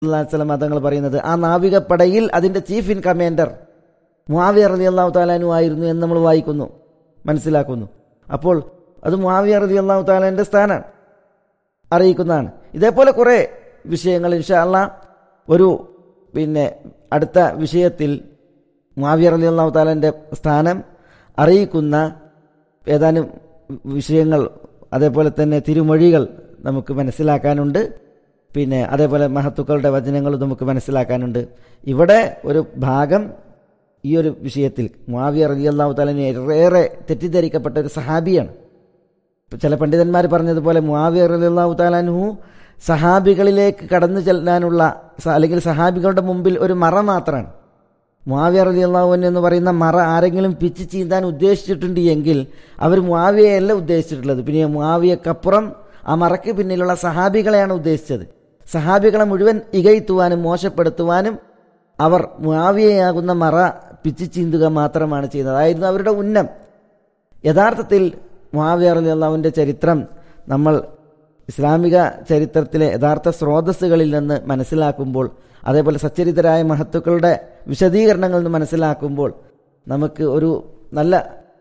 സ്വലം തങ്ങൾ പറയുന്നത് ആ നാവികപ്പടയിൽ അതിന്റെ ചീഫ് ഇൻ കമാൻഡർ മുാവിയ റലി അള്ളാഹു താലാനു ആയിരുന്നു എന്ന് നമ്മൾ വായിക്കുന്നു മനസ്സിലാക്കുന്നു അപ്പോൾ അത് മുാവിയ റലി അള്ളാഹു താലാന്റെ സ്ഥാനമാണ് അറിയിക്കുന്നതാണ് ഇതേപോലെ കുറേ വിഷയങ്ങൾ ഇൻഷാ അള്ളാ ഒരു പിന്നെ അടുത്ത വിഷയത്തിൽ മുാവിയ റലി അള്ളാഹു താലാന്റെ സ്ഥാനം അറിയിക്കുന്ന ഏതാനും വിഷയങ്ങൾ അതേപോലെ തന്നെ തിരുമൊഴികൾ നമുക്ക് മനസ്സിലാക്കാനുണ്ട് പിന്നെ അതേപോലെ മഹത്തുക്കളുടെ വചനങ്ങൾ നമുക്ക് മനസ്സിലാക്കാനുണ്ട് ഇവിടെ ഒരു ഭാഗം ഈ ഒരു വിഷയത്തിൽ മുാവിയ റലി അള്ളാഹു താലിന് ഏറെ തെറ്റിദ്ധരിക്കപ്പെട്ട ഒരു സഹാബിയാണ് ചില പണ്ഡിതന്മാർ പറഞ്ഞതുപോലെ മുാവിയ റലി അള്ളാഹു താലാൻഹു സഹാബികളിലേക്ക് കടന്നു ചെല്ലാനുള്ള അല്ലെങ്കിൽ സഹാബികളുടെ മുമ്പിൽ ഒരു മറ മാത്രമാണ് മുാവിയ റലി അള്ളാഹുവിൻ എന്ന് പറയുന്ന മറ ആരെങ്കിലും പിച്ച് ചീന്താൻ ഉദ്ദേശിച്ചിട്ടുണ്ട് എങ്കിൽ അവർ മുാവിയയല്ല ഉദ്ദേശിച്ചിട്ടുള്ളത് പിന്നെ മുാവിയക്കപ്പുറം ആ മറയ്ക്ക് പിന്നിലുള്ള സഹാബികളെയാണ് ഉദ്ദേശിച്ചത് സഹാബികളെ മുഴുവൻ ഇകയ്ത്തുവാനും മോശപ്പെടുത്തുവാനും അവർ മുാവിയയാകുന്ന മറ പിച്ച് ചീന്തുക മാത്രമാണ് ചെയ്യുന്നത് അതായിരുന്നു അവരുടെ ഉന്നം യഥാർത്ഥത്തിൽ മുാവിയ റലി അള്ളാഹുവിൻ്റെ ചരിത്രം നമ്മൾ ഇസ്ലാമിക ചരിത്രത്തിലെ യഥാർത്ഥ സ്രോതസ്സുകളിൽ നിന്ന് മനസ്സിലാക്കുമ്പോൾ അതേപോലെ സച്ചരിതരായ മഹത്തുക്കളുടെ വിശദീകരണങ്ങളിൽ നിന്ന് മനസ്സിലാക്കുമ്പോൾ നമുക്ക് ഒരു നല്ല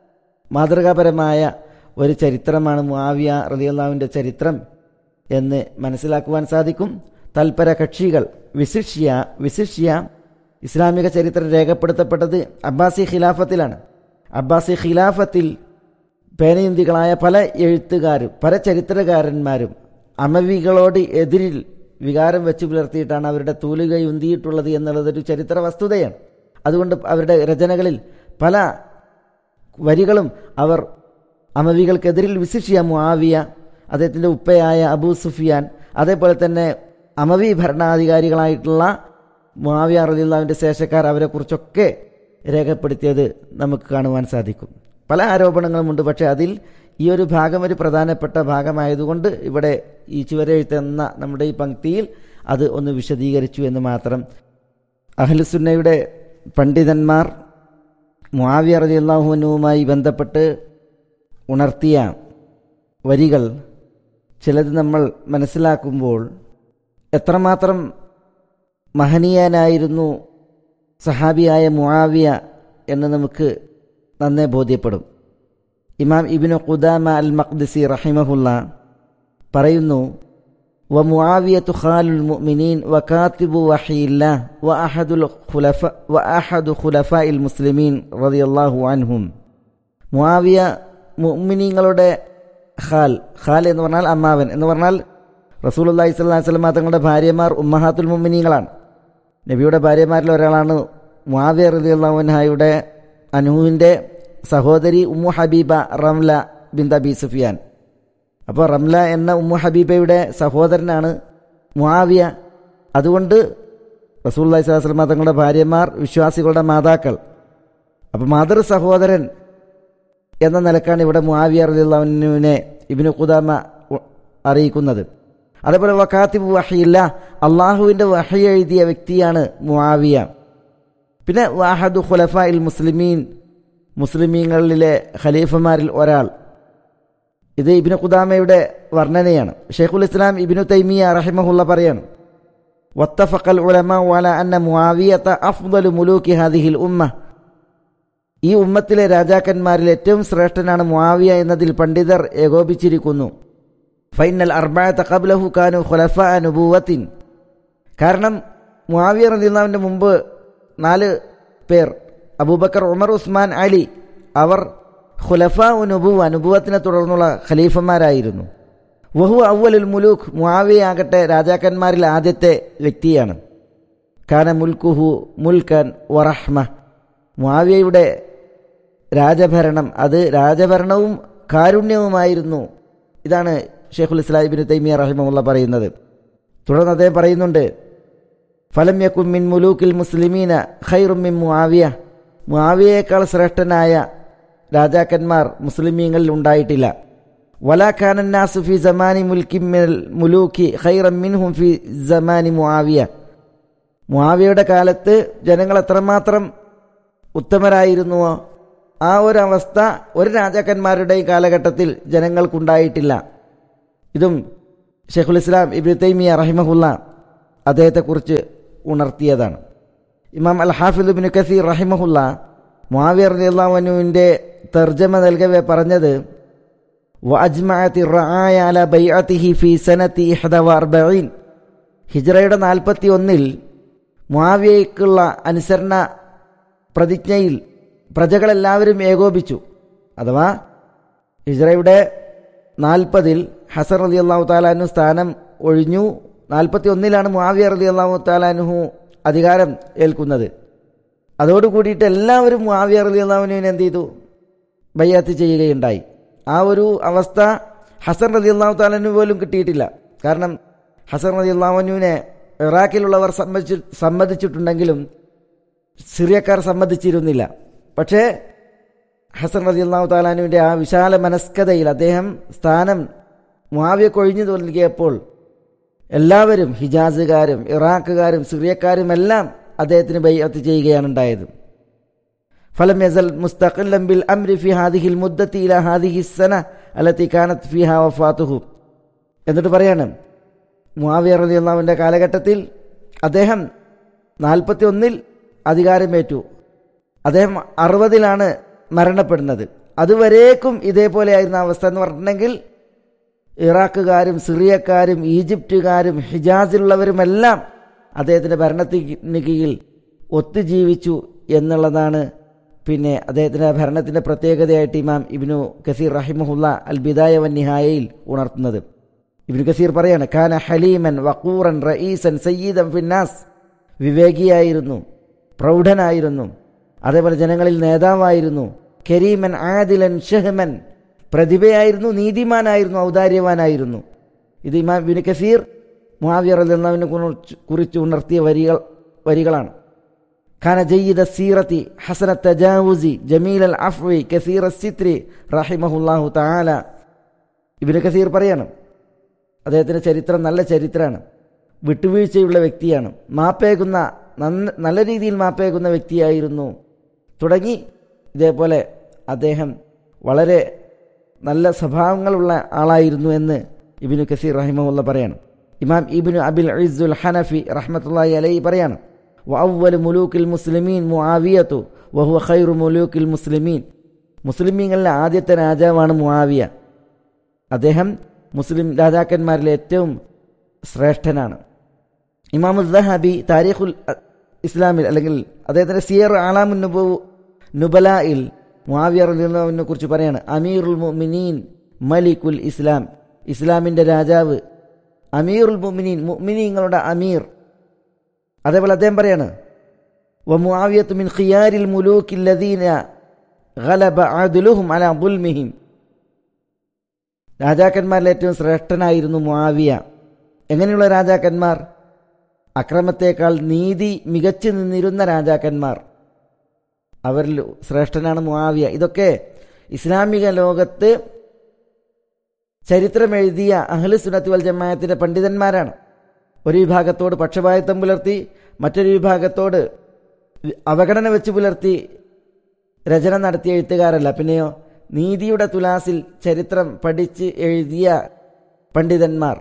മാതൃകാപരമായ ഒരു ചരിത്രമാണ് മുആവിയ റലിയല്ലാവിൻ്റെ ചരിത്രം എന്ന് മനസ്സിലാക്കുവാൻ സാധിക്കും തൽപര കക്ഷികൾ വിശിഷ്യ വിശിഷ്യ ഇസ്ലാമിക ചരിത്രം രേഖപ്പെടുത്തപ്പെട്ടത് അബ്ബാസി ഖിലാഫത്തിലാണ് അബ്ബാസി ഖിലാഫത്തിൽ പേനയുന്തികളായ പല എഴുത്തുകാരും പല ചരിത്രകാരന്മാരും അമവികളോട് എതിരിൽ വികാരം വെച്ച് പുലർത്തിയിട്ടാണ് അവരുടെ തൂലികയുന്തിയിട്ടുള്ളത് എന്നുള്ളതൊരു ചരിത്ര വസ്തുതയാണ് അതുകൊണ്ട് അവരുടെ രചനകളിൽ പല വരികളും അവർ അമവികൾക്കെതിരിൽ വിശിഷ്യ മുആവിയ അദ്ദേഹത്തിൻ്റെ ഉപ്പയായ അബൂ സുഫിയാൻ അതേപോലെ തന്നെ അമവി ഭരണാധികാരികളായിട്ടുള്ള മുആവിയ റലിള്ളാവിൻ്റെ ശേഷക്കാർ അവരെക്കുറിച്ചൊക്കെ രേഖപ്പെടുത്തിയത് നമുക്ക് കാണുവാൻ സാധിക്കും പല ആരോപണങ്ങളുമുണ്ട് പക്ഷേ അതിൽ ഈ ഒരു ഭാഗം ഒരു പ്രധാനപ്പെട്ട ഭാഗമായതുകൊണ്ട് ഇവിടെ ഈ ചുവരെഴുത്തെന്ന നമ്മുടെ ഈ പങ്ക്തിയിൽ അത് ഒന്ന് വിശദീകരിച്ചു എന്ന് മാത്രം അഹ്ലുസുന്നയുടെ പണ്ഡിതന്മാർ മുആവിയ റളിയല്ലാഹുവിനുമായി ബന്ധപ്പെട്ട് ഉണർത്തിയ വരികൾ ചിലത് നമ്മൾ മനസ്സിലാക്കുമ്പോൾ എത്രമാത്രം മഹനീയനായിരുന്നു സഹാബിയായ മുആവിയ എന്ന് നമുക്ക് നന്നേ ബോധ്യപ്പെടും ഇമാം ഇബിനു ഖുദാമ അൽ മഖ്ദിസി റഹിമഹുല്ല പറയുന്നു വ മുആവിയത്തു ഖാലുൽ മുഅ്മിനീൻ വ കാത്തിബു വഹിയില്ല വ അഹദുൽ ഖുലഫ വ അഹദു ഖുലഫാഇൽ മുസ്ലിമീൻ റളിയല്ലാഹു അൻഹും മുആവിയ മുഅ്മിനീങ്ങളുടെ ഖാൽ ഖാൽ എന്ന് പറഞ്ഞാൽ അമ്മാവൻ എന്ന് പറഞ്ഞാൽ റസൂലുള്ളാഹി സ്വല്ലല്ലാഹി അലൈഹി വസല്ലം തങ്ങളുടെ ഭാര്യമാർ ഉമ്മഹാത്തുൽ മുഅ്മിനീങ്ങളാണ് നബിയുടെ ഭാര്യമാരിൽ ഒരാളാണ് മുആവിയ റളിയല്ലാഹു അൻഹയുടെ അനുവിൻ്റെ സഹോദരി ഉമ്മു ഹബീബ റംല ബിന്ദ ബി സുഫിയാൻ അപ്പോൾ റംല എന്ന ഉമ്മു ഹബീബയുടെ സഹോദരനാണ് മുആവിയ അതുകൊണ്ട് റസൂല്ലായി സ്വലാസ്ലമ തങ്ങളുടെ ഭാര്യമാർ വിശ്വാസികളുടെ മാതാക്കൾ അപ്പോൾ മാതൃ സഹോദരൻ എന്ന നിലക്കാണ് ഇവിടെ മുആവിയ റലിള്ളവനുവിനെ ഇബിന് ഖുദാമ അറിയിക്കുന്നത് അതേപോലെ വക്കാത്തിബ് വഹയില്ല അള്ളാഹുവിൻ്റെ വഹ എഴുതിയ വ്യക്തിയാണ് മുആവിയ പിന്നെ വാഹദു ഖുലഫ ഇൽ മുസ്ലിമീൻ മുസ്ലിമീങ്ങളിലെ ഖലീഫമാരിൽ ഒരാൾ ഇത് ഇബിന് ഖുദാമയുടെ വർണ്ണനയാണ് ഷെയ്ഖുൽ ഇസ്ലാം ഇബിനു തൈമിയ റഹിമഹുല്ല പറയാണ് വത്തഫക്കൽ ഉലമ വല അന്ന മുആവിയത്ത അഫ്ദലു മുലൂക്കി ഹാദിഹിൽ ഉമ്മ ഈ ഉമ്മത്തിലെ രാജാക്കന്മാരിൽ ഏറ്റവും ശ്രേഷ്ഠനാണ് മുആവിയ എന്നതിൽ പണ്ഡിതർ ഏകോപിച്ചിരിക്കുന്നു ഫൈനൽ അർബായത്ത കബ്ലഹു കാനു ഖുലഫ നുബൂവത്തിൻ കാരണം മുആവിയ റളിയല്ലാഹുവിന്റെ മുമ്പ് നാല് പേർ അബൂബക്കർ ഉമർ ഉസ്മാൻ അലി അവർ ഖുലഫ ഉനുബു അനുഭവത്തിനെ തുടർന്നുള്ള ഖലീഫന്മാരായിരുന്നു വഹു അവലുൽ മുലൂഖ് മുആവിയാകട്ടെ രാജാക്കന്മാരിൽ ആദ്യത്തെ വ്യക്തിയാണ് കാന മുൽക്കുഹു മുൽക്കൻ വറഹ്മ മുആവിയയുടെ രാജഭരണം അത് രാജഭരണവും കാരുണ്യവുമായിരുന്നു ഇതാണ് ഷെയ്ഖുൽ ഇസ്ലാം ഇബിൻ തൈമിയ റഹിമുള്ള പറയുന്നത് തുടർന്ന് അദ്ദേഹം പറയുന്നുണ്ട് ഫലം യക്കും മിൻ മുലൂക്കിൽ മുസ്ലിമീന ഖൈറും മിൻ മുആവിയ മുആവിയേക്കാൾ ശ്രേഷ്ഠനായ രാജാക്കന്മാർ മുസ്ലിമീങ്ങളിൽ ഉണ്ടായിട്ടില്ല വലാഖാനന്നാസു ഫി ജമാനി മുൽക്കി മുലൂക്കി ഖൈറം മിൻഹും ഫി ജമാനി മുആവിയ മുആവിയയുടെ കാലത്ത് ജനങ്ങൾ എത്രമാത്രം ഉത്തമരായിരുന്നുവോ ആ ഒരു അവസ്ഥ ഒരു രാജാക്കന്മാരുടെയും കാലഘട്ടത്തിൽ ജനങ്ങൾക്കുണ്ടായിട്ടില്ല ഇതും ഷെയ്ഖുൽ ഇസ്ലാം ഇബ്നു തൈമിയ റഹിമഹുല്ല അദ്ദേഹത്തെക്കുറിച്ച് ഉണർത്തിയതാണ് ഇമാം അൽ ഹാഫിദ് ബിൻ കസീർ റഹിമഹുല്ല മുആവിയ റളിയല്ലാഹുവിൻ്റെ തർജ്ജമ നൽകവെ പറഞ്ഞത് وأجمعت الرعايا على بيعته في سنة 41 ഹിജ്റയുടെ നാൽപ്പത്തി ഒന്നിൽ മുആവിയയ്ക്കുള്ള അനുസരണ പ്രതിജ്ഞയിൽ പ്രജകളെല്ലാവരും ഏകോപിച്ചു അഥവാ ഹിജ്റയുടെ നാൽപ്പതിൽ ഹസൻ റലി അള്ളാഹു താലാനു സ്ഥാനം ഒഴിഞ്ഞു നാൽപ്പത്തി ഒന്നിലാണ് മുആവിയ റലി അള്ളാഹു താലാനുഹു അധികാരം ഏൽക്കുന്നത് അതോടുകൂടിയിട്ട് എല്ലാവരും മുആവിയ റലി അള്ളാഹുവിനെ എന്ത് ചെയ്തു ബയ്യാത്ത് ചെയ്യുകയുണ്ടായി ആ ഒരു അവസ്ഥ ഹസൻ റലി അള്ളാഹു താലാനു പോലും കിട്ടിയിട്ടില്ല കാരണം ഹസൻ റലി അള്ളാഹുനുവിനെ ഇറാഖിലുള്ളവർ സമ്മതിച്ചു സമ്മതിച്ചിട്ടുണ്ടെങ്കിലും സിറിയക്കാർ സമ്മതിച്ചിരുന്നില്ല പക്ഷേ ഹസൻ റലി അള്ളാഹു താലാനുവിൻ്റെ ആ വിശാല മനസ്കതയിൽ അദ്ദേഹം സ്ഥാനം മുആവിയ കൊഴിഞ്ഞു നൽകിയപ്പോൾ എല്ലാവരും ഹിജാസുകാരും ഇറാഖുകാരും സിറിയക്കാരും എല്ലാം അദ്ദേഹത്തിന് ബൈഅത്ത് ചെയ്യുകയാണ് ഉണ്ടായത് ഫലം യസൽ മുസ്തഖില്ലം ബിൽ അംരി ഫി ഹാദിഹിൽ മുദ്ദത്തി ഇല ഹാദിഹി സന അലത്തി കാനത്ത് ഫിഹ വഫാത്തുഹു എന്നിട്ട് പറയാണ് മുആവിയ റളിയല്ലാഹുവിൻ്റെ കാലഘട്ടത്തിൽ അദ്ദേഹം നാൽപ്പത്തി ഒന്നിൽ അധികാരമേറ്റു അദ്ദേഹം അറുപതിലാണ് മരണപ്പെടുന്നത് അതുവരേക്കും ഇതേപോലെയായിരുന്ന അവസ്ഥ എന്ന് പറഞ്ഞിട്ടുണ്ടെങ്കിൽ ഇറാഖുകാരും സിറിയക്കാരും ഈജിപ്തുകാരും ഹിജാസിലുള്ളവരുമെല്ലാം അദ്ദേഹത്തിൻ്റെ ഭരണത്തിന് കീഴിൽ ഒത്തുജീവിച്ചു എന്നുള്ളതാണ് പിന്നെ അദ്ദേഹത്തിൻ്റെ ഭരണത്തിൻ്റെ പ്രത്യേകതയായിട്ട് ഇമാം ഇബിനു കസീർ റഹിമഹുല്ല അൽ ബിദായ വൻ നിഹായയിൽ ഉണർത്തുന്നത് ഇബിനു കസീർ പറയാണ് ഖാന ഹലീമൻ വക്കൂറൻ റയീസൻ സയ്യീദൻ ഫിന്നാസ് വിവേകിയായിരുന്നു പ്രൗഢനായിരുന്നു അതേപോലെ ജനങ്ങളിൽ നേതാവായിരുന്നു കരീമൻ ആദിലൻ ഷഹ്മൻ പ്രതിഭയായിരുന്നു നീതിമാനായിരുന്നു ഔദാര്യവാനായിരുന്നു ഇത് ഇമാം ഇബിന് കസീർ മുഹാവിയർ എന്നതിനെ കുറിച്ച് ഉണർത്തിയ വരികൾ വരികളാണ് ഖാന ജയ്യിദ സീറത്തി ഹസന തജാവുസി ജമീൽ അൽ അഫ്വി കസീർ സിത്രി റഹിമഹുല്ലാഹു താല ഇബിന് കസീർ പറയാണ് അദ്ദേഹത്തിൻ്റെ ചരിത്രം നല്ല ചരിത്രമാണ് വിട്ടുവീഴ്ചയുള്ള വ്യക്തിയാണ് മാപ്പേകുന്ന നല്ല രീതിയിൽ മാപ്പേകുന്ന വ്യക്തിയായിരുന്നു തുടങ്ങി ഇതേപോലെ അദ്ദേഹം വളരെ നല്ല സ്വഭാവങ്ങളുള്ള ആളായിരുന്നു എന്ന് ഇബിനു കസീർ റഹിമുള്ള പറയാണ് ഇമാം ഇബിനു അബിൽ ഇസുൽ ഹനഫി റഹ്മത്തുള്ളി അലൈ പറയാണ് വഅവ്വൽ മുലൂക്കിൽ മുസ്ലിമീൻ മുആവിയത്തു വഹുവ ഖൈറു മുലൂക്കിൽ മുസ്ലിമീൻ മുസ്ലിമീങ്ങളിലെ ആദ്യത്തെ രാജാവാണ് മുആവിയ അദ്ദേഹം മുസ്ലിം രാജാക്കന്മാരിൽ ഏറ്റവും ശ്രേഷ്ഠനാണ് ഇമാമുദ്ദഹാബി താരീഖുൽ ഇസ്ലാമിൽ അല്ലെങ്കിൽ അദ്ദേഹത്തിൻ്റെ സിയർ ആലാമുൻ നുബു നുബലായിൽ മുആവിയ റളിയല്ലാഹുവിനെ കുറിച്ച് പറയാണ് അമീറുൽ മുഅ്മിനീൻ മലിക്കുൽ ഇസ്ലാം ഇസ്ലാമിൻ്റെ രാജാവ് അമീറുൽ മുഅ്മിനീൻ മുഅ്മിനീങ്ങളുടെ അമീർ അതേപോലെ അദ്ദേഹം പറയാണ് വ മുആവിയത്ത് മിൻ ഖിയാരിൽ മുലൂക്കിൽ ലദീന ഗലബ അദ്ലുഹും അലാ ദുൽമിഹിം രാജാക്കന്മാരിൽ ഏറ്റവും ശ്രേഷ്ഠനായിരുന്നു മുആവിയ എങ്ങനെയുള്ള രാജാക്കന്മാർ അക്രമത്തേക്കാൾ നീതി മികച്ചു നിന്നിരുന്ന രാജാക്കന്മാർ അവരിൽ ശ്രേഷ്ഠനാണ് മുആവിയ ഇതൊക്കെ ഇസ്ലാമിക ലോകത്ത് ചരിത്രമെഴുതിയ അഹ്ലു സുനത്ത് വൽ ജമായത്തിൻ്റെ പണ്ഡിതന്മാരാണ് ഒരു വിഭാഗത്തോട് പക്ഷപാതിത്വം പുലർത്തി മറ്റൊരു വിഭാഗത്തോട് അവഗണന വെച്ച് പുലർത്തി രചന നടത്തിയ എഴുത്തുകാരല്ല പിന്നെയോ നീതിയുടെ തുലാസിൽ ചരിത്രം പഠിച്ച് എഴുതിയ പണ്ഡിതന്മാർ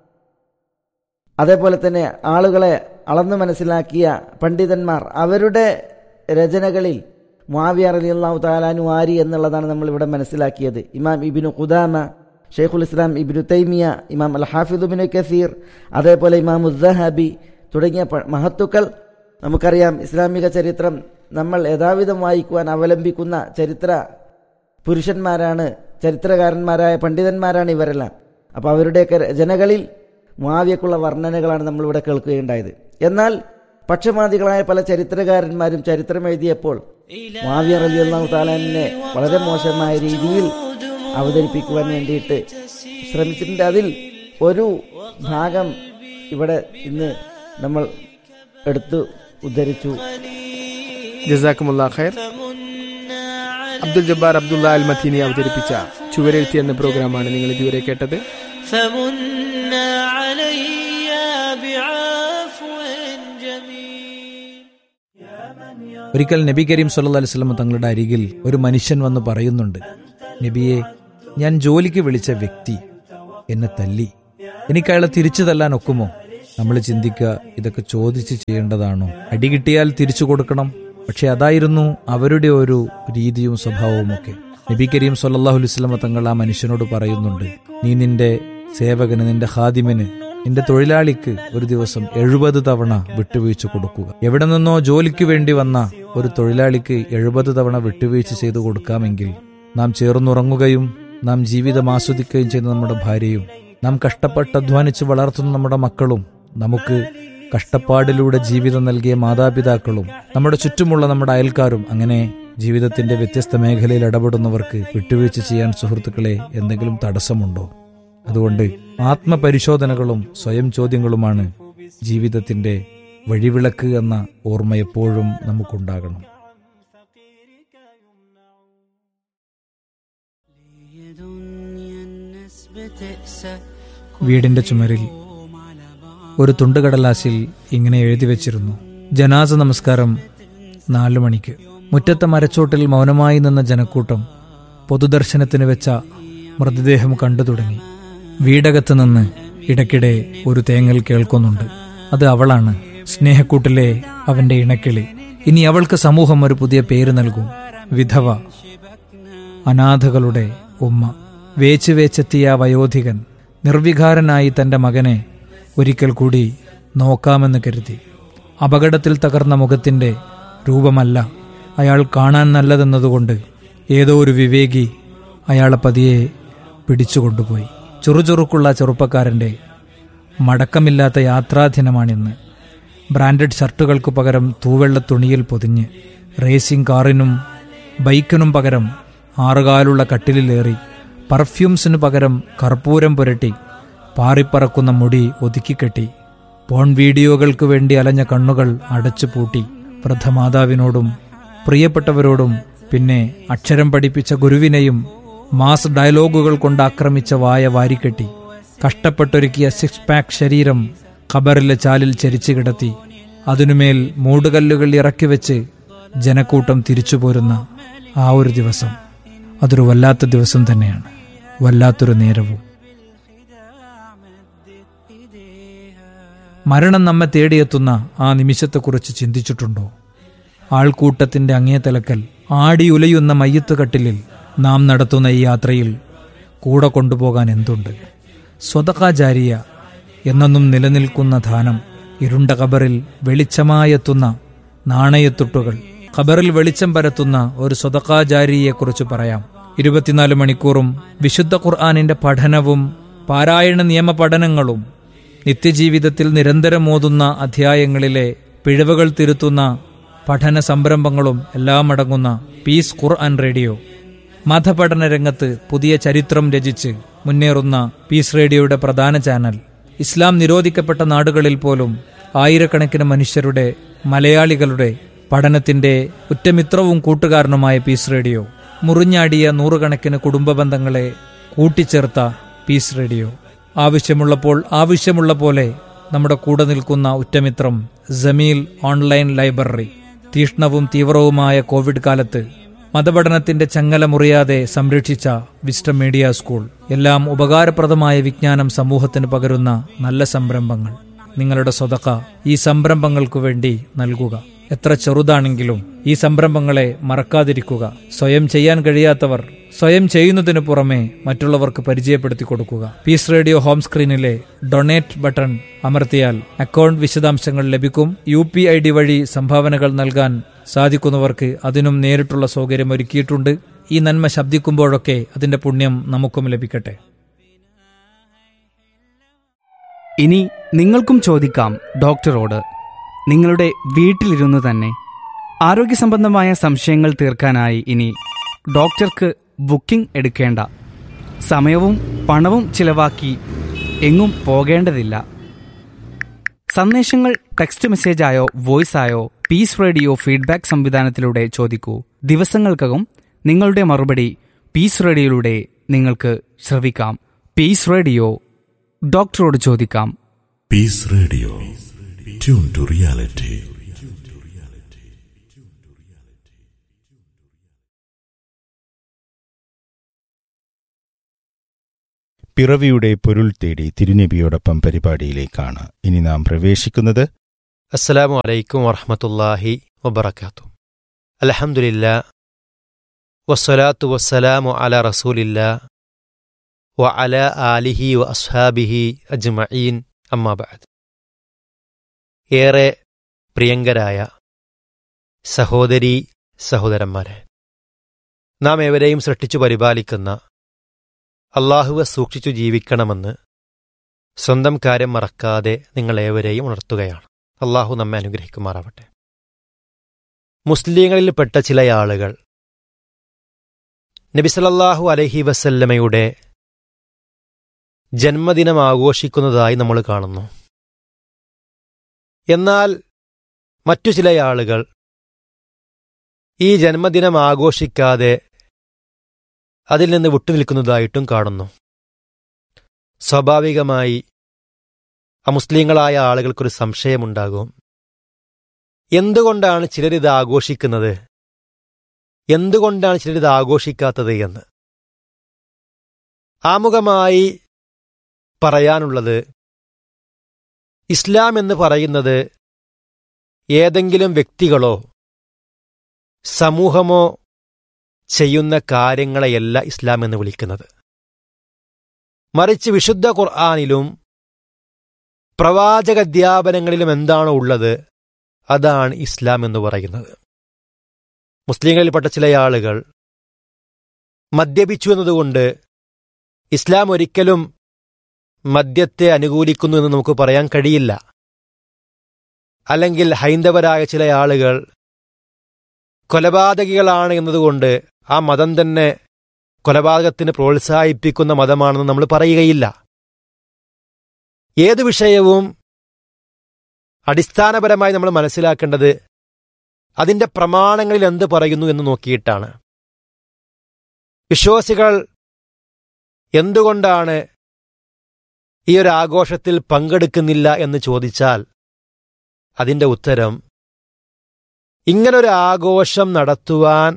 അതേപോലെ തന്നെ ആളുകളെ അളന്നു മനസ്സിലാക്കിയ പണ്ഡിതന്മാർ അവരുടെ രചനകളിൽ മുആവിയ റളിയല്ലാഹു താലാനു ആരി എന്നുള്ളതാണ് നമ്മൾ ഇവിടെ മനസ്സിലാക്കിയത് ഇമാം ഇബിനു ഖുദാമ ഷെയ്ഖുൽ ഇസ്ലാം ഇബിനു തൈമിയ ഇമാം അൽ ഹാഫിദ് ബിനു കസീർ അതേപോലെ ഇമാം ഉദ്ദഹബി തുടങ്ങിയ മഹത്തുക്കൾ നമുക്കറിയാം ഇസ്ലാമിക ചരിത്രം നമ്മൾ യഥാവിധം വായിക്കുവാൻ അവലംബിക്കുന്ന ചരിത്ര പുരുഷന്മാരാണ് ചരിത്രകാരന്മാരായ പണ്ഡിതന്മാരാണ് ഇവരെല്ലാം അപ്പോൾ അവരുടെയൊക്കെ രചനകളിൽ മുആവിയക്കുള്ള വർണ്ണനകളാണ് നമ്മളിവിടെ കേൾക്കുകയുണ്ടായത് എന്നാൽ പക്ഷപാതികളായ പല ചരിത്രകാരന്മാരും ചരിത്രം എഴുതിയപ്പോൾ മുആവിയ റളിയല്ലാഹു താലാനെ വളരെ മോശമായ രീതിയിൽ അവതരിപ്പിക്കുവാൻ വേണ്ടിയിട്ട് ശ്രമിച്ചിട്ടുണ്ട് അതിൽ ഒരു ഭാഗം ഇവിടെ ഇന്ന് നമ്മൾ എടുത്തു ഉദ്ധരിച്ചു ജസാക്കുമുല്ലാ ഖൈർ അബ്ദുൽ ജബ്ബാർ അബ്ദുള്ള അൽ മദീനി അവതരിപ്പിച്ച ചുവരെഴുത്തി എന്ന പ്രോഗ്രാമാണ് നിങ്ങൾ ഇതുവരെ കേട്ടത് فمن علي بعفو جميل ഒരിക്കൽ നബി കരീം സല്ലല്ലാഹു അലൈഹി വസല്ലം തങ്ങളുടെ അരികിൽ ഒരു മനുഷ്യൻ വന്ന് പറയുന്നുണ്ട് നബിയെ ഞാൻ ജോലിക്ക് വിളിച്ച വ്യക്തി എന്നെ തല്ലി എനിക്ക് അയാളെ തിരിച്ചു തല്ലാൻ ഒക്കുമോ നമ്മൾ ചിന്തിക്കുക ഇതൊക്കെ ചോദിച്ച് ചെയ്യേണ്ടതാണോ അടി കിട്ടിയാൽ തിരിച്ചു കൊടുക്കണം പക്ഷെ അതായിരുന്നു അവരുടെ ഒരു രീതിയും സ്വഭാവവും ഒക്കെ നബി കരീം സല്ലാഹു അലുസ്ലമ തങ്ങൾ ആ മനുഷ്യനോട് പറയുന്നുണ്ട് നീ നിന്റെ സേവകന് നിന്റെ ഹാദിമിന് നിന്റെ തൊഴിലാളിക്ക് ഒരു ദിവസം എഴുപത് തവണ വിട്ടുവീഴ്ച കൊടുക്കുക എവിടെ നിന്നോ ജോലിക്ക് വേണ്ടി വന്ന ഒരു തൊഴിലാളിക്ക് എഴുപത് തവണ വിട്ടുവീഴ്ച ചെയ്തു കൊടുക്കാമെങ്കിൽ നാം ചേർന്നുറങ്ങുകയും നാം ജീവിതം ആസ്വദിക്കുകയും ചെയ്യുന്ന നമ്മുടെ ഭാര്യയും നാം കഷ്ടപ്പെട്ട് അധ്വാനിച്ച് വളർത്തുന്ന നമ്മുടെ മക്കളും നമുക്ക് കഷ്ടപ്പാടിലൂടെ ജീവിതം നൽകിയ മാതാപിതാക്കളും നമ്മുടെ ചുറ്റുമുള്ള നമ്മുടെ അയൽക്കാരും അങ്ങനെ ജീവിതത്തിന്റെ വ്യത്യസ്ത മേഖലയിൽ ഇടപെടുന്നവർക്ക് വിട്ടുവീഴ്ച ചെയ്യാൻ സുഹൃത്തുക്കളെ എന്തെങ്കിലും തടസ്സമുണ്ടോ അതുകൊണ്ട് ആത്മപരിശോധനകളും സ്വയം ചോദ്യങ്ങളുമാണ് ജീവിതത്തിന്റെ വഴിവിളക്ക് എന്ന ഓർമ്മ എപ്പോഴും നമുക്കുണ്ടാകണം വീടിന്റെ ചുമരിൽ ഒരു തുണ്ടുകടലാസിൽ ഇങ്ങനെ എഴുതി വെച്ചിരുന്നു ജനാസ നമസ്കാരം നാലു മണിക്ക് മുറ്റത്തെ മരച്ചോട്ടിൽ മൗനമായി നിന്ന ജനക്കൂട്ടം പൊതുദർശനത്തിന് വെച്ച മൃതദേഹം കണ്ടു തുടങ്ങി വീടകത്ത് നിന്ന് ഇടയ്ക്കിടെ ഒരു തേങ്ങൽ കേൾക്കുന്നുണ്ട് അത് അവളാണ് സ്നേഹക്കൂട്ടിലെ അവന്റെ ഇണക്കിളി ഇനി അവൾക്ക് സമൂഹം ഒരു പുതിയ പേര് നൽകും വിധവ അനാഥകളുടെ ഉമ്മ വേച്ച് വേച്ചെത്തിയ ആ വയോധികൻ നിർവികാരനായി തന്റെ മകനെ ഒരിക്കൽ കൂടി നോക്കാമെന്ന് കരുതി അപകടത്തിൽ തകർന്ന മുഖത്തിന്റെ രൂപമല്ല അയാൾ കാണാൻ നല്ലതെന്നതുകൊണ്ട് ഏതോ ഒരു വിവേകി അയാളെ പതിയെ പിടിച്ചുകൊണ്ടുപോയി ചുറുചുറുക്കുള്ള ചെറുപ്പക്കാരന്റെ മടക്കമില്ലാത്ത യാത്രാദിനമാണിന്ന് ബ്രാൻഡഡ് ഷർട്ടുകൾക്ക് പകരം തൂവെള്ള തുണിയിൽ പൊതിഞ്ഞ് റേസിംഗ് കാറിനും ബൈക്കിനും പകരം ആറുകാലുള്ള കട്ടിലിലേറി പെർഫ്യൂംസിനു പകരം കർപ്പൂരം പുരട്ടി പാറിപ്പറക്കുന്ന മുടി ഒതുക്കിക്കെട്ടി പോൺ വീഡിയോകൾക്ക് വേണ്ടി അലഞ്ഞ കണ്ണുകൾ അടച്ചു പൂട്ടി വൃദ്ധമാതാവിനോടും പ്രിയപ്പെട്ടവരോടും പിന്നെ അക്ഷരം പഠിപ്പിച്ച ഗുരുവിനെയും മാസ് ഡയലോഗുകൾ കൊണ്ട് ആക്രമിച്ച വായ വാരിക്കെട്ടി കഷ്ടപ്പെട്ടൊരുക്കിയ സിക്സ് പാക്ക് ശരീരം ഖബറിലെ ചാലിൽ ചരിച്ചു കിടത്തി അതിനുമേൽ മൂടുകല്ലുകൾ ഇറക്കി വെച്ച് ജനക്കൂട്ടം തിരിച്ചു പോരുന്ന ആ ഒരു ദിവസം അതൊരു വല്ലാത്ത ദിവസം തന്നെയാണ് വല്ലാത്തൊരു നേരവും മരണം നമ്മെ തേടിയെത്തുന്ന ആ നിമിഷത്തെക്കുറിച്ച് ചിന്തിച്ചിട്ടുണ്ടോ ആൾക്കൂട്ടത്തിന്റെ അങ്ങേ തലക്കൽ ആടിയുലയുന്ന മയ്യത്ത് കട്ടിലിൽ നാം നടത്തുന്ന ഈ യാത്രയിൽ കൂടെ കൊണ്ടുപോകാൻ എന്തുണ്ട് സ്വതകാചാരിയ എന്നെന്നും നിലനിൽക്കുന്ന ധാനം ഇരുണ്ട കബറിൽ വെളിച്ചമായെത്തുന്ന നാണയത്തുട്ടുകൾ ഖബറിൽ വെളിച്ചം പരത്തുന്ന ഒരു സ്വതകാചാരിയെക്കുറിച്ച് പറയാം ഇരുപത്തിനാല് മണിക്കൂറും വിശുദ്ധ ഖുർആാനിന്റെ പഠനവും പാരായണ നിയമ പഠനങ്ങളും നിത്യജീവിതത്തിൽ നിരന്തരം ഓതുന്ന അധ്യായങ്ങളിലെ പിഴവുകൾ തിരുത്തുന്ന പഠന സംരംഭങ്ങളും എല്ലാം അടങ്ങുന്ന പീസ് ഖുർആൻ റേഡിയോ മതപഠന രംഗത്ത് പുതിയ ചരിത്രം രചിച്ച് മുന്നേറുന്ന പീസ് റേഡിയോയുടെ പ്രധാന ചാനൽ ഇസ്ലാം നിരോധിക്കപ്പെട്ട നാടുകളിൽ പോലും ആയിരക്കണക്കിന് മനുഷ്യരുടെ മലയാളികളുടെ പഠനത്തിന്റെ ഉറ്റമിത്രവും കൂട്ടുകാരനുമായ പീസ് റേഡിയോ മുറിഞ്ഞാടിയ നൂറുകണക്കിന് കുടുംബ ബന്ധങ്ങളെ കൂട്ടിച്ചേർത്ത പീസ് റേഡിയോ ആവശ്യമുള്ളപ്പോൾ ആവശ്യമുള്ള പോലെ നമ്മുടെ കൂടെ നിൽക്കുന്ന ഉറ്റമിത്രം ജമീൽ ഓൺലൈൻ ലൈബ്രറി തീഷ്ണവും തീവ്രവുമായ കോവിഡ് കാലത്ത് മതപഠനത്തിന്റെ ചങ്ങല മുറിയാതെ സംരക്ഷിച്ച വിസ്റ്റം മീഡിയ സ്കൂൾ എല്ലാം ഉപകാരപ്രദമായ വിജ്ഞാനം സമൂഹത്തിന് പകരുന്ന നല്ല സംരംഭങ്ങൾ നിങ്ങളുടെ സ്വതക്ക ഈ സംരംഭങ്ങൾക്കു വേണ്ടി നൽകുക എത്ര ചെറുതാണെങ്കിലും ഈ സംരംഭങ്ങളെ മറക്കാതിരിക്കുക സ്വയം ചെയ്യാൻ കഴിയാത്തവർ സ്വയം ചെയ്യുന്നതിനു പുറമെ മറ്റുള്ളവർക്ക് പരിചയപ്പെടുത്തി കൊടുക്കുക പീസ് റേഡിയോ ഹോം സ്ക്രീനിലെ ഡൊണേറ്റ് ബട്ടൺ അമർത്തിയാൽ അക്കൗണ്ട് വിശദാംശങ്ങൾ ലഭിക്കും യു പി ഐ ഡി വഴി സംഭാവനകൾ നൽകാൻ സാധിക്കുന്നവർക്ക് അതിനും നേരിട്ടുള്ള സൗകര്യം ഒരുക്കിയിട്ടുണ്ട് ഈ നന്മ ശബ്ദിക്കുമ്പോഴൊക്കെ അതിന്റെ പുണ്യം നമുക്കും ലഭിക്കട്ടെ ഇനി നിങ്ങൾക്കും ചോദിക്കാം ഡോക്ടറോട് നിങ്ങളുടെ വീട്ടിലിരുന്ന് തന്നെ ആരോഗ്യ സംബന്ധമായ സംശയങ്ങൾ തീർക്കാനായി ഇനി ഡോക്ടർക്ക് ബുക്കിംഗ് എടുക്കേണ്ട സമയവും പണവും ചിലവാക്കി എങ്ങും പോകേണ്ടതില്ല സന്ദേശങ്ങൾ ടെക്സ്റ്റ് മെസ്സേജായോ വോയിസായോ പീസ് റേഡിയോ ഫീഡ്ബാക്ക് സംവിധാനത്തിലൂടെ ചോദിക്കൂ ദിവസങ്ങൾക്കകം നിങ്ങളുടെ മറുപടി പീസ് റേഡിയോയിലൂടെ നിങ്ങൾക്ക് ശ്രവിക്കാം പീസ് റേഡിയോ ഡോക്ടറോട് ചോദിക്കാം Peace Radio. Tune to reality. പിറവിയുടെ പൊരുൾ തേടി തിരുനബിയോടൊപ്പം പരിപാടിയിലേക്കാണ് ഇനി നാം പ്രവേശിക്കുന്നത് അസ്സലാമു അലൈക്കും വറഹമത്തല്ലാഹി വബർക്കാത്തു അലഹമുല്ല വസ്സലാത്തു വസ്സലാമു അല റസൂലില്ല വ അല ആലിഹി വ അസ്ഹാബിഹി അജ്മഈൻ അമ്മാബാദ് ഏറെ പ്രിയങ്കരായ സഹോദരി സഹോദരന്മാരെ നാം ഏവരെയും സൃഷ്ടിച്ചു പരിപാലിക്കുന്ന അള്ളാഹുവെ സൂക്ഷിച്ചു ജീവിക്കണമെന്ന് സ്വന്തം കാര്യം മറക്കാതെ നിങ്ങളേവരെയും ഉണർത്തുകയാണ് അള്ളാഹു നമ്മെ അനുഗ്രഹിക്കുമാറാവട്ടെ മുസ്ലിങ്ങളിൽപ്പെട്ട ചില ആളുകൾ നബിസലല്ലാഹു അലഹി വസല്ലമയുടെ ജന്മദിനം ആഘോഷിക്കുന്നതായി നമ്മൾ കാണുന്നു എന്നാൽ മറ്റു ചില ആളുകൾ ഈ ജന്മദിനം ആഘോഷിക്കാതെ അതിൽ നിന്ന് വിട്ടുനിൽക്കുന്നതായിട്ടും കാണുന്നു സ്വാഭാവികമായി അമുസ്ലിങ്ങളായ ആളുകൾക്കൊരു സംശയമുണ്ടാകും എന്തുകൊണ്ടാണ് ചിലരിത് ആഘോഷിക്കുന്നത് എന്തുകൊണ്ടാണ് ചിലരിത് ആഘോഷിക്കാത്തത് എന്ന് ആമുഖമായി പറയാനുള്ളത് ഇസ്ലാം എന്ന് പറയുന്നത് ഏതെങ്കിലും വ്യക്തികളോ സമൂഹമോ ചെയ്യുന്ന കാര്യങ്ങളെയല്ല ഇസ്ലാം എന്ന് വിളിക്കുന്നത് മറിച്ച് വിശുദ്ധ ഖുർആാനിലും പ്രവാചകധ്യാപനങ്ങളിലും എന്താണോ ഉള്ളത് അതാണ് ഇസ്ലാം എന്ന് പറയുന്നത് മുസ്ലിങ്ങളിൽപ്പെട്ട ചില ആളുകൾ മദ്യപിച്ചു എന്നതുകൊണ്ട് ഇസ്ലാം ഒരിക്കലും മദ്യത്തെ അനുകൂലിക്കുന്നു എന്ന് നമുക്ക് പറയാൻ കഴിയില്ല അല്ലെങ്കിൽ ഹൈന്ദവരായ ചില ആളുകൾ കൊലപാതകികളാണ് എന്നതുകൊണ്ട് ആ മതം തന്നെ കൊലപാതകത്തിന് പ്രോത്സാഹിപ്പിക്കുന്ന മതമാണെന്ന് നമ്മൾ പറയുകയില്ല ഏത് വിഷയവും അടിസ്ഥാനപരമായി നമ്മൾ മനസ്സിലാക്കേണ്ടത് അതിന്റെ പ്രമാണങ്ങളിൽ എന്ത് പറയുന്നു എന്ന് നോക്കിയിട്ടാണ് വിശ്വാസികൾ എന്തുകൊണ്ടാണ് ഈ ഒരു ആഘോഷത്തിൽ പങ്കെടുക്കുന്നില്ല എന്ന് ചോദിച്ചാൽ അതിന്റെ ഉത്തരം ഇങ്ങനൊരു ആഘോഷം നടത്തുവാൻ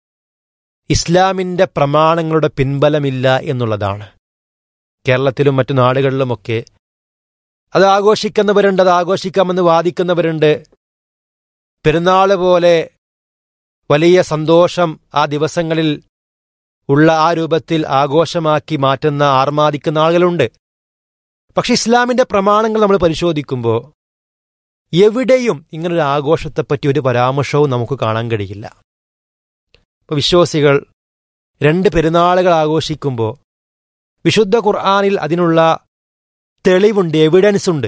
ഇസ്ലാമിന്റെ പ്രമാണങ്ങളുടെ പിൻബലമില്ല എന്നുള്ളതാണ് കേരളത്തിലും മറ്റു നാടുകളിലുമൊക്കെ അത് ആഘോഷിക്കുന്നവരുണ്ട് അത് ആഘോഷിക്കാമെന്ന് വാദിക്കുന്നവരുണ്ട് പെരുന്നാൾ പോലെ വലിയ സന്തോഷം ആ ദിവസങ്ങളിൽ ഉള്ള ആ രൂപത്തിൽ ആഘോഷമാക്കി മാറ്റുന്ന ആർമാദിക്കുന്ന ആളുകളുണ്ട് പക്ഷെ ഇസ്ലാമിന്റെ പ്രമാണങ്ങൾ നമ്മൾ പരിശോധിക്കുമ്പോൾ എവിടെയും ഇങ്ങനൊരു ആഘോഷത്തെപ്പറ്റി ഒരു പരാമർശവും നമുക്ക് കാണാൻ കഴിയില്ല ഇപ്പൊ വിശ്വാസികൾ രണ്ട് പെരുന്നാളുകൾ ആഘോഷിക്കുമ്പോൾ വിശുദ്ധ ഖുർആാനിൽ അതിനുള്ള തെളിവുണ്ട് എവിഡൻസ് ഉണ്ട്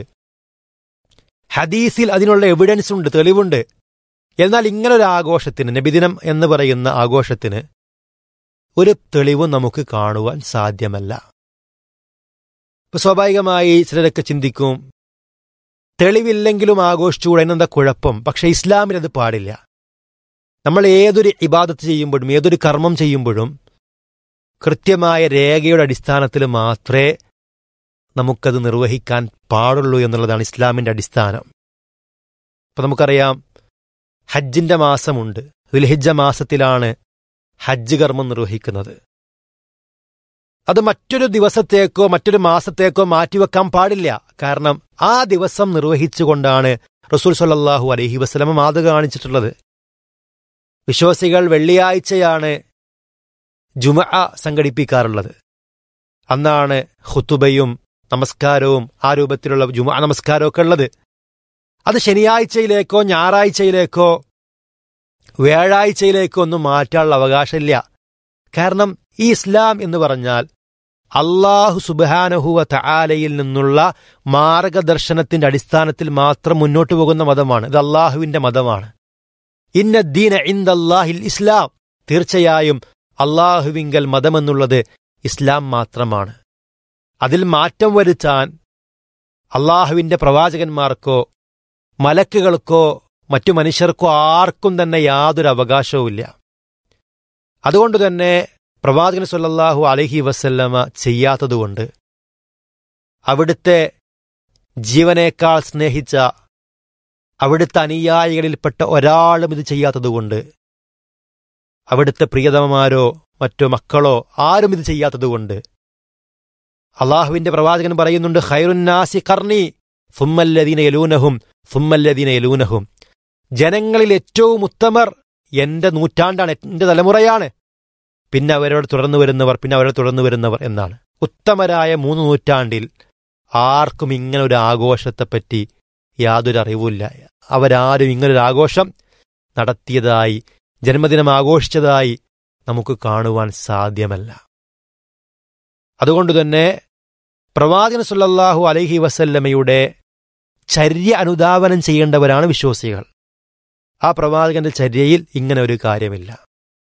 ഹദീസിൽ അതിനുള്ള എവിഡൻസ് ഉണ്ട് തെളിവുണ്ട് എന്നാൽ ഇങ്ങനൊരു ആഘോഷത്തിന് നബിദിനം എന്ന് പറയുന്ന ആഘോഷത്തിന് ഒരു തെളിവും നമുക്ക് കാണുവാൻ സാധ്യമല്ല ഇപ്പൊ സ്വാഭാവികമായി ചിലരൊക്കെ ചിന്തിക്കും തെളിവില്ലെങ്കിലും ആഘോഷിച്ചുകൂടെ എന്നെന്താ കുഴപ്പം പക്ഷെ ഇസ്ലാമിൽ അത് പാടില്ല നമ്മൾ ഏതൊരു ഇബാദത്ത് ചെയ്യുമ്പോഴും ഏതൊരു കർമ്മം ചെയ്യുമ്പോഴും കൃത്യമായ രേഖയുടെ അടിസ്ഥാനത്തിൽ മാത്രമേ നമുക്കത് നിർവഹിക്കാൻ പാടുള്ളൂ എന്നുള്ളതാണ് ഇസ്ലാമിന്റെ അടിസ്ഥാനം ഇപ്പൊ നമുക്കറിയാം ഹജ്ജിന്റെ മാസമുണ്ട് ദുൽഹിജ്ജ മാസത്തിലാണ് ഹജ്ജ് കർമ്മം നിർവഹിക്കുന്നത് അത് മറ്റൊരു ദിവസത്തേക്കോ മറ്റൊരു മാസത്തേക്കോ മാറ്റിവെക്കാൻ പാടില്ല കാരണം ആ ദിവസം നിർവഹിച്ചുകൊണ്ടാണ് റസൂൽ സല്ലാഹു അലഹി വസ്ലമ മാതൃക കാണിച്ചിട്ടുള്ളത് വിശ്വാസികൾ വെള്ളിയാഴ്ചയാണ് ജുമ സംഘടിപ്പിക്കാറുള്ളത് അന്നാണ് ഹുത്തുബയും നമസ്കാരവും ആ രൂപത്തിലുള്ള ജുമ നമസ്കാരമൊക്കെ ഉള്ളത് അത് ശനിയാഴ്ചയിലേക്കോ ഞായറാഴ്ചയിലേക്കോ വ്യാഴാഴ്ചയിലേക്കോ ഒന്നും മാറ്റാനുള്ള അവകാശമില്ല കാരണം ഈ ഇസ്ലാം എന്ന് പറഞ്ഞാൽ അള്ളാഹു സുബാനഹുവ തആലയിൽ നിന്നുള്ള മാർഗദർശനത്തിന്റെ അടിസ്ഥാനത്തിൽ മാത്രം മുന്നോട്ടു പോകുന്ന മതമാണ് ഇത് അള്ളാഹുവിന്റെ മതമാണ് ഇന്ന ദീന ഇന്ദല്ലാഹിൽ ഇസ്ലാം തീർച്ചയായും അള്ളാഹുവിങ്കൽ മതമെന്നുള്ളത് ഇസ്ലാം മാത്രമാണ് അതിൽ മാറ്റം വരുത്താൻ അള്ളാഹുവിന്റെ പ്രവാചകന്മാർക്കോ മലക്കുകൾക്കോ മറ്റു മനുഷ്യർക്കോ ആർക്കും തന്നെ യാതൊരു അവകാശവുമില്ല അതുകൊണ്ട് തന്നെ പ്രവാചകൻ സല്ലല്ലാഹു അലഹി വസല്ലമ ചെയ്യാത്തതുകൊണ്ട് അവിടുത്തെ ജീവനേക്കാൾ സ്നേഹിച്ച അവിടുത്തെ അനുയായികളിൽപ്പെട്ട ഒരാളും ഇത് ചെയ്യാത്തതുകൊണ്ട് അവിടുത്തെ പ്രിയതമമാരോ മറ്റോ മക്കളോ ആരും ഇത് ചെയ്യാത്തതുകൊണ്ട് അള്ളാഹുവിന്റെ പ്രവാചകൻ പറയുന്നുണ്ട് ഖൈറുന്നാസി കർണി സുമ്മല്ലദീന യലൂനഹും സുമ്മല്ലദീന യലൂനഹും ജനങ്ങളിൽ ഏറ്റവും ഉത്തമർ എന്റെ നൂറ്റാണ്ടാണ് എന്റെ തലമുറയാണ് പിന്നെ അവരോട് തുടർന്നു വരുന്നവർ പിന്നെ അവരോട് തുടർന്നു വരുന്നവർ എന്നാണ് ഉത്തമരായ മൂന്ന് നൂറ്റാണ്ടിൽ ആർക്കും ഇങ്ങനെ ഒരു ആഘോഷത്തെപ്പറ്റി യാതൊരു അറിവുമില്ല അവരാരും ഇങ്ങനൊരു ആഘോഷം നടത്തിയതായി ജന്മദിനം ആഘോഷിച്ചതായി നമുക്ക് കാണുവാൻ സാധ്യമല്ല അതുകൊണ്ട് തന്നെ പ്രവാചകൻ സുല്ലല്ലാഹു അലൈഹി വസല്ലമയുടെ ചര്യ അനുധാവനം ചെയ്യേണ്ടവരാണ് വിശ്വാസികൾ ആ പ്രവാചകന്റെ ചര്യയിൽ ഇങ്ങനെ ഒരു കാര്യമില്ല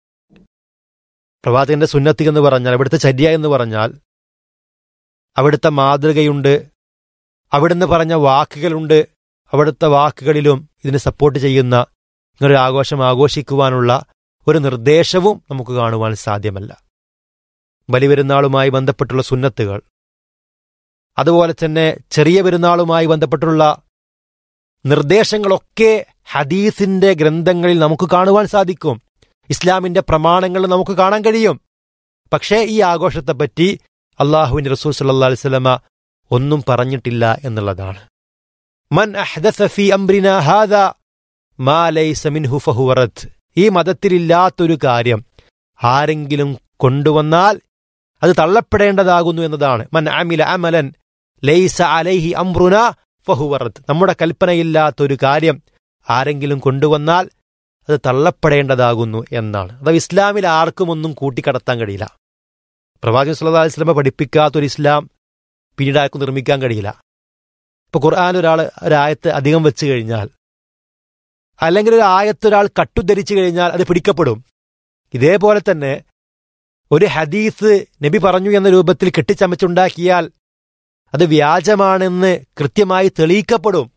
പ്രവാചകന്റെ സുന്നത്തി എന്ന് പറഞ്ഞാൽ അവിടുത്തെ ചര്യ എന്ന് പറഞ്ഞാൽ അവിടുത്തെ മാതൃകയുണ്ട് അവിടുന്ന് പറഞ്ഞ വാക്കുകളുണ്ട് അവിടുത്തെ വാക്കുകളിലും ഇതിനെ സപ്പോർട്ട് ചെയ്യുന്ന ഇങ്ങനൊരു ആഘോഷം ആഘോഷിക്കുവാനുള്ള ഒരു നിർദ്ദേശവും നമുക്ക് കാണുവാൻ സാധ്യമല്ല ബലിപെരുന്നാളുമായി ബന്ധപ്പെട്ടുള്ള സുന്നത്തുകൾ അതുപോലെ തന്നെ ചെറിയ പെരുന്നാളുമായി ബന്ധപ്പെട്ടുള്ള നിർദ്ദേശങ്ങളൊക്കെ ഹദീസിന്റെ ഗ്രന്ഥങ്ങളിൽ നമുക്ക് കാണുവാൻ സാധിക്കും ഇസ്ലാമിന്റെ പ്രമാണങ്ങൾ നമുക്ക് കാണാൻ കഴിയും പക്ഷേ ഈ ആഘോഷത്തെപ്പറ്റി അള്ളാഹുവിന്റെ റസൂൽ സല്ലാ അലിസ്ലമ ഒന്നും പറഞ്ഞിട്ടില്ല എന്നുള്ളതാണ് മൻ അഹ്ദസ ഫീ അംറിന ഹാദ മാ ലൈസ മിൻഹു ഫഹുവ റദ്ദ്. ഈ മതത്തിലില്ലാത്തൊരു കാര്യം ആരെങ്കിലും കൊണ്ടുവന്നാൽ അത് തള്ളപ്പെടേണ്ടതാകുന്നു എന്നതാണ് മൻ അമില അമലൻ ലൈസ അലൈഹി അംറുന ഫഹുവറത്ത് നമ്മുടെ കൽപ്പനയില്ലാത്തൊരു കാര്യം ആരെങ്കിലും കൊണ്ടുവന്നാൽ അത് തള്ളപ്പെടേണ്ടതാകുന്നു എന്നാണ് അത് ഇസ്ലാമിൽ ആർക്കും ഒന്നും കൂട്ടിക്കടത്താൻ കഴിയില്ല പ്രവാചകൻ സല്ലല്ലാഹു അലൈഹി വസല്ലമ പഠിപ്പിക്കാത്തൊരു ഇസ്ലാം പിന്നീട് ആർക്കും നിർമ്മിക്കാൻ കഴിയില്ല ഇപ്പൊ ഖുർആൻ ഒരാൾ ഒരായത്ത് അധികം വെച്ച് കഴിഞ്ഞാൽ അല്ലെങ്കിൽ ഒരു ആയത്ത് ഒരാൾ കട്ടുധരിച്ചു കഴിഞ്ഞാൽ അത് പിടിക്കപ്പെടും ഇതേപോലെ തന്നെ ഒരു ഹദീസ് നബി പറഞ്ഞു എന്ന രൂപത്തിൽ കെട്ടിച്ചമച്ചുണ്ടാക്കിയാൽ അത് വ്യാജമാണെന്ന് കൃത്യമായി തെളിയിക്കപ്പെടും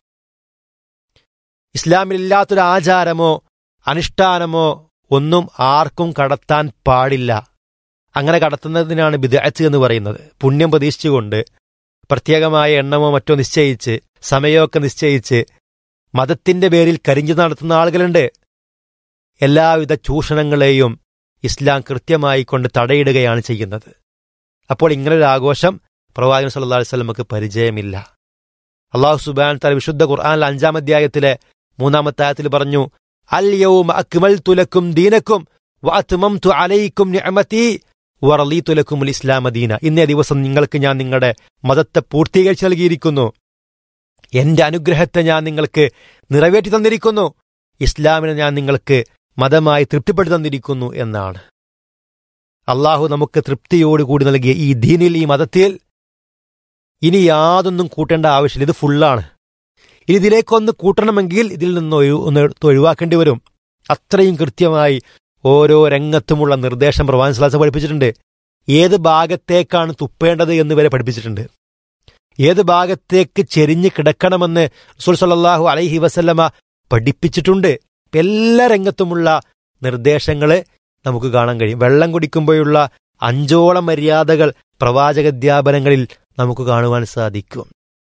ഇസ്ലാമിലില്ലാത്തൊരു ആചാരമോ അനുഷ്ഠാനമോ ഒന്നും ആർക്കും കടത്താൻ പാടില്ല അങ്ങനെ കടത്തുന്നതിനാണ് ബിദഅത്ത് എന്ന് പറയുന്നത് പുണ്യം പ്രതീക്ഷിച്ചുകൊണ്ട് പ്രത്യേകമായ എണ്ണമോ മറ്റോ നിശ്ചയിച്ച് സമയമൊക്കെ നിശ്ചയിച്ച് മതത്തിന്റെ പേരിൽ കരിഞ്ഞു നടത്തുന്ന ആളുകളുണ്ട് എല്ലാവിധ ചൂഷണങ്ങളെയും ഇസ്ലാം കൃത്യമായി കൊണ്ട് തടയിടുകയാണ് ചെയ്യുന്നത് അപ്പോൾ ഇങ്ങനൊരു ആഘോഷം പ്രവാചകൻ സല്ലല്ലാഹു അലൈഹി വസല്ലമക്ക് പരിചയമില്ല അള്ളാഹു സുബാൻ തല വിശുദ്ധ ഖുർആൻ അഞ്ചാം അധ്യായത്തിലെ മൂന്നാമത്തെ ആയത്തിൽ പറഞ്ഞു അൽ യൗമ അക്മൽതു ലക്കും ദീനക്കും വഅത്മംതു അലൈക്കും നിഅമതി വറളീതു ലക്കുമുൽ ഇസ്ലാമ ദീന ഇന്നേ ദിവസം നിങ്ങൾക്ക് ഞാൻ നിങ്ങളുടെ മതത്തെ പൂർത്തീകരിച്ച് നൽകിയിരിക്കുന്നു എന്റെ അനുഗ്രഹത്തെ ഞാൻ നിങ്ങൾക്ക് നിറവേറ്റി തന്നിരിക്കുന്നു ഇസ്ലാമിനെ ഞാൻ നിങ്ങൾക്ക് മതമായി തൃപ്തിപ്പെടുത്തി തന്നിരിക്കുന്നു എന്നാണ് അള്ളാഹു നമുക്ക് തൃപ്തിയോടുകൂടി നൽകിയ ഈ ദീനിൽ ഈ മതത്തിൽ ഇനി യാതൊന്നും കൂട്ടേണ്ട ആവശ്യമില്ല ഇത് ഫുള്ളാണ് ഇനി ഇതിലേക്കൊന്ന് കൂട്ടണമെങ്കിൽ ഇതിൽ നിന്ന് ഒഴി- ഒന്ന് എടുത്ത് ഒഴിവാക്കേണ്ടി വരും അത്രയും കൃത്യമായി ഓരോ രംഗത്തുമുള്ള നിർദ്ദേശം പ്രവാൻ സ്ലാസ് പഠിപ്പിച്ചിട്ടുണ്ട് ഏത് ഭാഗത്തേക്കാണ് തുപ്പേണ്ടത് എന്ന് വരെ പഠിപ്പിച്ചിട്ടുണ്ട് ഏത് ഭാഗത്തേക്ക് ചെരിഞ്ഞ് കിടക്കണമെന്ന് റസൂൽ സല്ലല്ലാഹു അലൈഹി വസല്ലമ പഠിപ്പിച്ചിട്ടുണ്ട് എല്ലാ രംഗത്തുമുള്ള നിർദ്ദേശങ്ങള് നമുക്ക് കാണാൻ കഴിയും വെള്ളം കുടിക്കുമ്പോഴുള്ള അഞ്ചോളം മര്യാദകൾ പ്രവാചകധ്യാപനങ്ങളിൽ നമുക്ക് കാണുവാൻ സാധിക്കും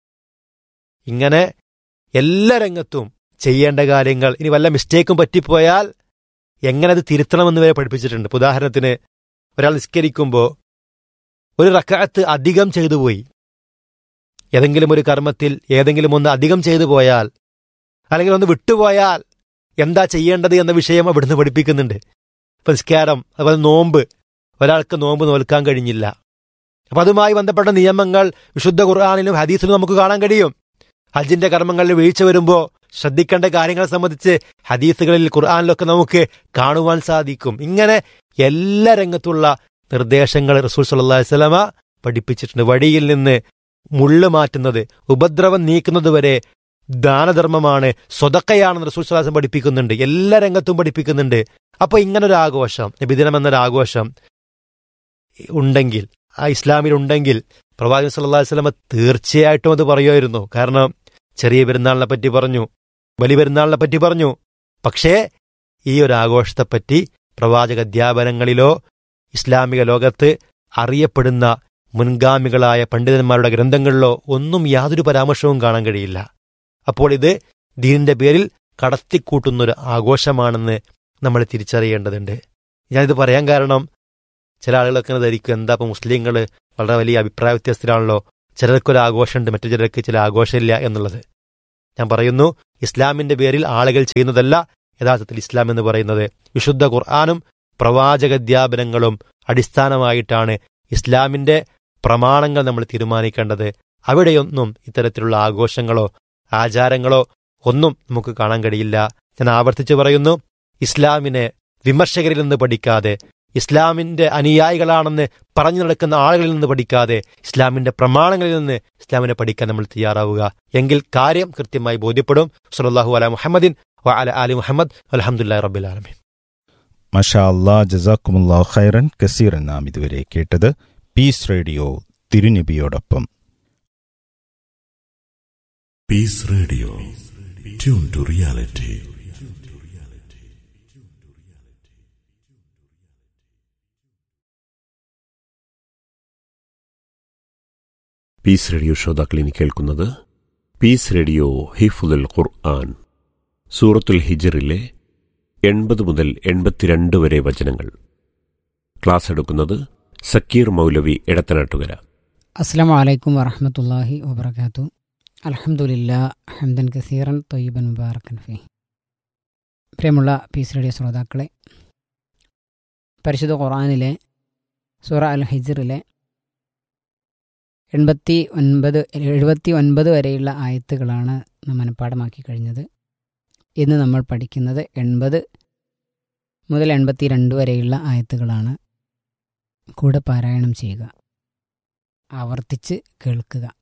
ഇങ്ങനെ എല്ലാ രംഗത്തും ചെയ്യേണ്ട കാര്യങ്ങൾ ഇനി വല്ല മിസ്റ്റേക്കും പറ്റിപ്പോയാൽ എങ്ങനെ അത് തിരുത്തണമെന്ന് വരെ പഠിപ്പിച്ചിട്ടുണ്ട് ഇപ്പൊ ഉദാഹരണത്തിന് ഒരാൾ നിസ്കരിക്കുമ്പോൾ ഒരു റക്കാത്ത് അധികം ചെയ്തു പോയി ഏതെങ്കിലും ഒരു കർമ്മത്തിൽ ഏതെങ്കിലും ഒന്ന് അധികം ചെയ്തു പോയാൽ അല്ലെങ്കിൽ ഒന്ന് വിട്ടുപോയാൽ എന്താ ചെയ്യേണ്ടത് എന്ന വിഷയം അവിടുന്ന് പഠിപ്പിക്കുന്നുണ്ട് ഇപ്പൊ നിസ്കാരം അതുപോലെ നോമ്പ് ഒരാൾക്ക് നോമ്പ് നോൽക്കാൻ കഴിഞ്ഞില്ല അപ്പൊ അതുമായി ബന്ധപ്പെട്ട നിയമങ്ങൾ വിശുദ്ധ ഖുർആാനിലും ഹദീസിലും നമുക്ക് കാണാൻ കഴിയും ഹജ്ജിന്റെ കർമ്മങ്ങളിൽ വീഴ്ച വരുമ്പോൾ ശ്രദ്ധിക്കേണ്ട കാര്യങ്ങളെ സംബന്ധിച്ച് ഹദീസുകളിൽ ഖുർആാനിലൊക്കെ നമുക്ക് കാണുവാൻ സാധിക്കും ഇങ്ങനെ എല്ലാ രംഗത്തുള്ള നിർദ്ദേശങ്ങൾ റസൂൽ സല്ലല്ലാഹു അലൈഹി വസല്ലമ പഠിപ്പിച്ചിട്ടുണ്ട് വഴിയിൽ നിന്ന് മുള്ള് മാറ്റുന്നത് ഉപദ്രവം നീക്കുന്നത് വരെ ദാനധർമ്മമാണ് സ്വതക്കയാണെന്ന് റസൂൽ സലാസം പഠിപ്പിക്കുന്നുണ്ട് എല്ലാ രംഗത്തും പഠിപ്പിക്കുന്നുണ്ട് അപ്പൊ ഇങ്ങനൊരു ആഘോഷം നബിദിനം എന്നൊരു ആഘോഷം ഉണ്ടെങ്കിൽ ആ ഇസ്ലാമിൽ ഉണ്ടെങ്കിൽ പ്രവാചകൻ സല്ലല്ലാഹു അലൈഹി വസല്ലമ തീർച്ചയായിട്ടും അത് പറയുമായിരുന്നു കാരണം ചെറിയ പെരുന്നാളിനെ പറ്റി പറഞ്ഞു വലിയ പെരുന്നാളിനെ പറ്റി പറഞ്ഞു പക്ഷേ ഈ ഒരു ആഘോഷത്തെപ്പറ്റി പ്രവാചക അധ്യാപനങ്ങളിലോ ഇസ്ലാമിക ലോകത്ത് അറിയപ്പെടുന്ന മുൻഗാമികളായ പണ്ഡിതന്മാരുടെ ഗ്രന്ഥങ്ങളിലോ ഒന്നും യാതൊരു പരാമർശവും കാണാൻ കഴിയില്ല അപ്പോൾ ഇത് ദീനിന്റെ പേരിൽ കടത്തിക്കൂട്ടുന്നൊരു ആഘോഷമാണെന്ന് നമ്മൾ തിരിച്ചറിയേണ്ടതുണ്ട് ഞാനിത് പറയാൻ കാരണം ചില ആളുകളൊക്കെ ഇങ്ങനെ ധരിക്കും എന്താ ഇപ്പം മുസ്ലിങ്ങൾ വളരെ വലിയ അഭിപ്രായ വ്യത്യാസത്തിലാണല്ലോ ചിലർക്കൊരു ആഘോഷമുണ്ട് മറ്റു ചിലർക്ക് ചില ആഘോഷമില്ല എന്നുള്ളത് ഞാൻ പറയുന്നു ഇസ്ലാമിന്റെ പേരിൽ ആളുകൾ ചെയ്യുന്നതല്ല യഥാർത്ഥത്തിൽ ഇസ്ലാം എന്ന് പറയുന്നത് വിശുദ്ധ ഖുർആാനും പ്രവാചകധ്യാപനങ്ങളും അടിസ്ഥാനമായിട്ടാണ് ഇസ്ലാമിന്റെ പ്രമാണങ്ങൾ നമ്മൾ തീരുമാനിക്കേണ്ടത് അവിടെയൊന്നും ഇത്തരത്തിലുള്ള ആഘോഷങ്ങളോ ആചാരങ്ങളോ ഒന്നും നമുക്ക് കാണാൻ കഴിയില്ല ഞാൻ ആവർത്തിച്ച് പറയുന്നു ഇസ്ലാമിനെ വിമർശകരിൽ നിന്ന് പഠിക്കാതെ ഇസ്ലാമിന്റെ അനുയായികളാണെന്ന് പറഞ്ഞു നടക്കുന്ന ആളുകളിൽ നിന്ന് പഠിക്കാതെ ഇസ്ലാമിന്റെ പ്രമാണങ്ങളിൽ നിന്ന് ഇസ്ലാമിനെ പഠിക്കാൻ നമ്മൾ തയ്യാറാവുക എങ്കിൽ കാര്യം കൃത്യമായി ബോധ്യപ്പെടും സുലല്ലാഹു അല മുഹമ്മദിൻ വ അല അലി മുഹമ്മദ് അലഹമുല്ലാ റബ്ബിൽ ആലമീൻ മഷാ അല്ലാ ജസാക്കുമുല്ലാ ഖൈറൻ കസീറൻ നാം ഇതുവരെ കേട്ടത് പീസ് റേഡിയോ തിരുനബിയോടൊപ്പം Peace Radio. Tune to reality. Peace Radio ശ്രോതാക്കളിനി കേൾക്കുന്നത് പീസ് റേഡിയോ ഹിഫുദുൽ ഖുർആൻ സൂറത്തുൽ ഹിജറിലെ എൺപത് മുതൽ എൺപത്തിരണ്ട് വരെ വചനങ്ങൾ ക്ലാസ് എടുക്കുന്നത് സക്കീർ മൗലവി എടത്തനാട്ടുകര അസ്സാം വലൈക്കും വറഹമത്തല്ലാഹി വബർക്കാത്തു അലഹമുല്ലാ ഹംദൻ കസീറൻ തൊയ്യബൻ മുബാറക്കൻ ഫി പ്രിയമുള്ള പീസ് റേഡിയോ ശ്രോതാക്കളെ പരിശുദ്ധ ഖുറാനിലെ സൂറ അൽ ഹിജറിലെ എൺപത്തി ഒൻപത് എഴുപത്തി ഒൻപത് വരെയുള്ള ആയത്തുകളാണ് നാം മനഃപ്പാടമാക്കി കഴിഞ്ഞത് ഇന്ന് നമ്മൾ പഠിക്കുന്നത് എൺപത് മുതൽ എൺപത്തി രണ്ട് വരെയുള്ള ആയത്തുകളാണ് കൂടെ പാരായണം ചെയ്യുക ആവർത്തിച്ച് കേൾക്കുക